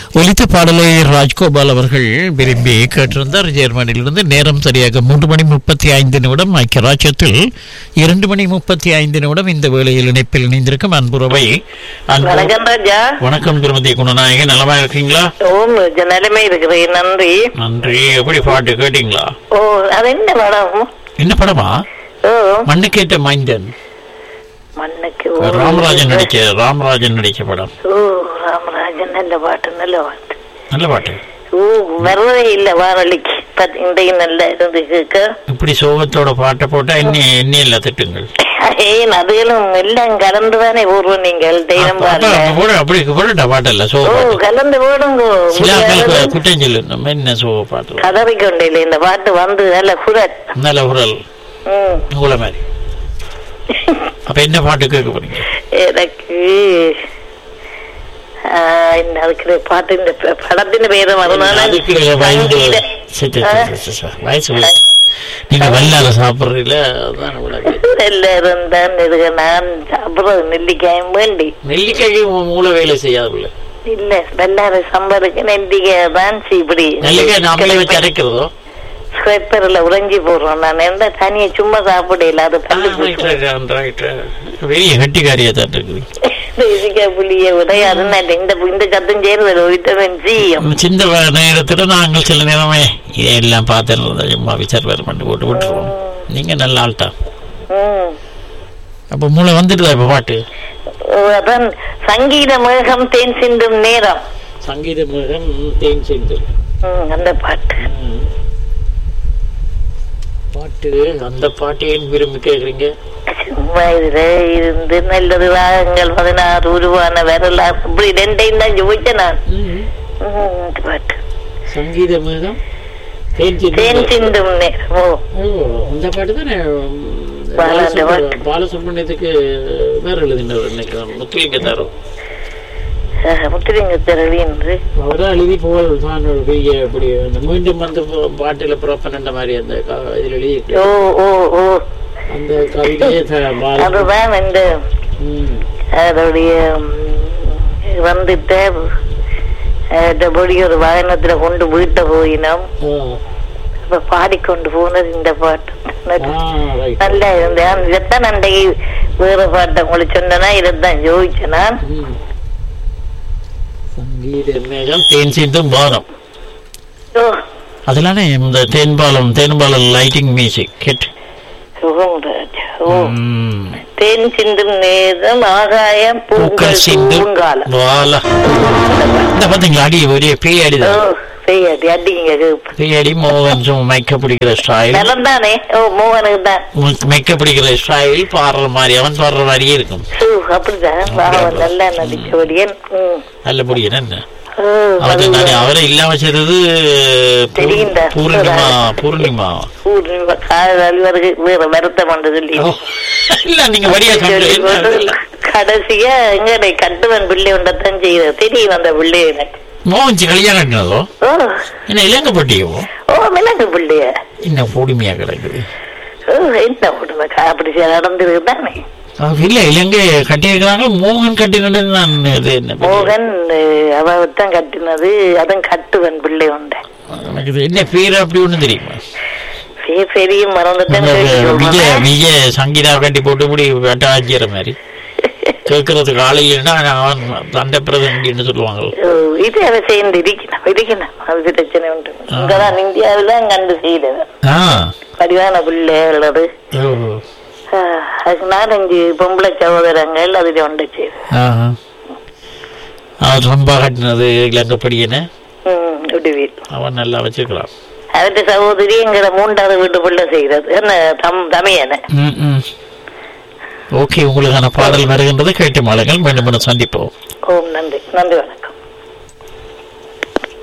ஒலித்த பாடலை ராஜ்கோபால் அவர்கள் விரும்பி கேட்டிருந்தார் ஜெர்மனியிலிருந்து நேரம் சரியாக மூன்று மணி முப்பத்தி ஐந்து நிமிடம் ஐக்கிய ராஜ்யத்தில் இரண்டு மணி முப்பத்தி ஐந்து நிமிடம் இந்த வேளையில் இணைப்பில் இணைந்திருக்கும் அன்புறவை அன்பு வணக்கம் ராஜா வணக்கம் திருமதி குணநாயகன் நலமா இருக்கீங்களா ஓம் நிலைமை இருக்கிறேன் நன்றி நன்றி எப்படி பாட்டு கேட்டீங்களா ஓ அது என்ன படம் என்ன படமா ஓ மண்ணுக்கேட்ட மைந்தன் மண்ணுக்கு ஓ. ராமராஜன் நடிச்ச ராமராஜன் நடிச்ச படம் ஓ ராமராஜன் நல்ல பாட்டு நல்ல பாட்டு நல்ல பாட்டு ஓ வரவே இல்லை வானொலிக்கு பத் இன்றைக்கு நல்ல இருந்து கேட்க இப்படி சோகத்தோட பாட்டை போட்டா என்ன என்ன இல்ல திட்டுங்கள் ஏன் அதுகளும் எல்லாம் கலந்து தானே போடுவோம் நீங்கள் தெய்வம் அப்ப- அப்ப பாருங்க போட அப்படி போடட்டா பாட்டு இல்ல சோக ஓ பாட்டு கலந்து போடுங்க சில ஆட்களுக்கு முடியாதது. குற்றம் சொல்லு நம்ம என்ன சோக பாட்டு கதறிக்கொண்டே இல்லை இந்த பாட்டு வந்து நல்ல குரல் நல்ல குரல் ம் உங்களை மாதிரி அப்ப என்ன பாட்டு கேட்க போறீங்க எனக்கு ஆ, இந்த அதுக்கு பாட்டு இந்த ப- படத்தின் பேரு மறந்தாலும் அதுக்கு வயது சங்கீத- சரி, சரி, ஆ, சரி, சரி, சரி. வயசு வயசு. நீங்க வல்லாத சாப்பிடுறீங்கள அதுதான் உங்களுக்கு எல்லாரும் தான் இதுக்கு நான் சாப்பிடுறது நெல்லிக்காயும் வேண்டி நெல்லிக்காய் மூளை வேலை செய்யாதுல்ல இல்ல வெள்ளாறு சம்பருக்கு நெல்லிக்காய் தான் இப்படி நெல்லிக்காய் நாமளே வச்சு அரைக்கிறதோ ஸ்க்ரைப்பர்ல உறைஞ்சி போடுறோம் நான் எந்த தனியை சும்மா சாப்பிடல அது பல்லு பூசும். பெரிய கட்டிக்காரியா தான் இருக்குது நெல்லிக்காய் புளிய விட அது நல்ல இந்த இந்த சத்தம் சேருதல் விட்டமின் சியும் சிந்த வ- நேரத்துல நாங்கள் சில நேரமே இதெல்லாம் பார்த்து சும்மா விசார் பண்ணி போட்டு விட்டுருவோம் நீங்க நல்ல ஆள் தான் ம் அப்ப மூளை வந்துட்டுதா இப்ப பாட்டு ஓ, அதான் சங்கீத மேகம் தேன் சிந்தும் நேரம் சங்கீத மிருகம் தேன் சேர்ந்து ம், அந்த பாட்டு பாட்டு அந்த பாட்டையும் விரும்பி கேக்குறீங்க சும்மா இதுல இருந்து நல்லது ராகங்கள் பதினாறு உருவான வரலாறு இப்படி ரெண்டையும் தான் ஜோதிச்சேன் நான் ம், அந்த பாட்டு சங்கீத மிருகம் தேன் தேன் சேர்ந்து சிந்தும் நேரம் ஓ ஓ அந்த பாட்டு தானே பாலாண்ட பாட்டு. பாலசுப்ரமணியத்துக்கு வேற எழுதினவர் நினைக்கிறேன் முத்துலிங்க தரும் அஹ், முத்துலிங்க திரவி என்று அவர்தான் எழுதி புகழ் தான் ஒரு பெரிய இப்படி அந்த மீண்டும் வந்து பா- பாட்டுல புறப்பண்ட மாதிரி அந்த க- இதுல எழுதி ஓ ஓ ஓ அந்த கவிதையே த- பால- அதுதான் இந்த ம். அதோடைய ம், வந்துட்டு பொடி ஒரு வாகனத்துல கொண்டு வீட்டை போயினோம் ஆ. அப்ப பாடிக்கொண்டு போனது இந்த பாட்டு ஆ, right. நல்லா இருந்தேன் இதைத்தான் அன்றைக்கு வேற பாட்டை உங்களுக்கு சொன்னா இதைத்தான் ஜோதிச்சேன் நான் ம். சங்கீத மேகம் தேன் சிந்தும் பானம் ஓ, அதெல்லாம் இந்த தேன்பாலம் தேன்பாலம் லைட்டிங் மியூசிக் ஹிட் சுகம்ராஜ். ஓ தேன் சிந்தும் நேரம் ஆகாயம் பூக்கள் பூங்கள் சிந்தும் பூங்காலம் வாலா இந்த பாத்தீங்களா அடி ஒரே பேய் ஓ அடிதான் செய்யாடி அடிங்க கேப்பு பேய் அடி மோகன் சும்மா மைக்க பிடிக்கிற ஸ்டைல் நலம் தானே ஓ மோகனுக்கு தான் மைக்க பிடிக்கிற ஸ்டைல் பாடுற மாதிரி அவன் பாடுற மாதிரியே இருக்கும் சூ, அப்படிதான் பாவம் நல்லா நடிச்சபடியன் ம். நல்ல முடியும் என்ன ஓ, அவரு அது நான் அவரை இல்லாம செய்தது பூ- தெரியும்டா. பூர்ணிமா பூர்ணிமா பூர்ணிமா காதல் வருது வேற வருத்தம் வந்து சொல்லி ஓ. இல்ல நீங்க வரியா சொல்றீங்க கடைசியா எங்க கட்டுவன் பிள்ளை உண்டத்தான் செய்யுது தெரியும் அந்த பிள்ளை எனக்கு மோகன்சி கல்யாணம் கட்டினதோ ஓ என்ன இலங்கப்பட்டியோ ஓ மிளகு பிள்ளைய என்ன பொறுமையா கிடக்குது ஓ என்ன உடனே அப்படி நடந்திருக்கு தானே அவ இல்ல இலங்கை கட்டியிருக்கிறாங்க மோகன் கட்டினது நான் இது என்ன பெரிய- மோகன் அஹ், அவதான் கட்டினது அதுவும் கட்டுவன் பிள்ளை உண்டு எனக்கு இது என்ன பேர் அப்படி ஒண்ணு தெரியுமா சரி சரியும் மறந்துட்டேன் இந்த கேட்டு விஜய சொல்றேன். விஜய சங்கீதா கட்டி போட்டு இப்படி வெட்டாச்சிற மாதிரி கேட்கறதுக்கு ஆள் இல்லைன்னா அவன் தண்டை பிரதண்டின்னு சொல்லுவாங்க ஓ, இது அதை சேர்ந்து இருக்கணும் இருக்கணும் அது பிரச்சனை உண்டு இங்கதான் இந்தியாவில கண்டு செய்தது ஆ வடிவான பிள்ளை உள்ளது ஓ. ஆஹ், அதுக்கு நாலஞ்சு பொம்பளை சகோதரங்கள் அதுல ஒன்று செய்து ஆஹா. அவன் ரொம்ப கட்டினது இலங்கைப்படியன ம் விடுவீர் அவன் நல்லா வச்சிருக்கிறான் அவருடைய சகோதரி எங்கட மூன்றாவது வீட்டு பிள்ளை செய்கிறது என்ன தம் தமையன ம், ம். ஓகே உங்களுக்கான பாடல் வருகின்றது கேட்டு மாளுங்கள் மீண்டும் மீண்டும் சந்திப்போம் ஓம் நன்றி நன்றி வணக்கம்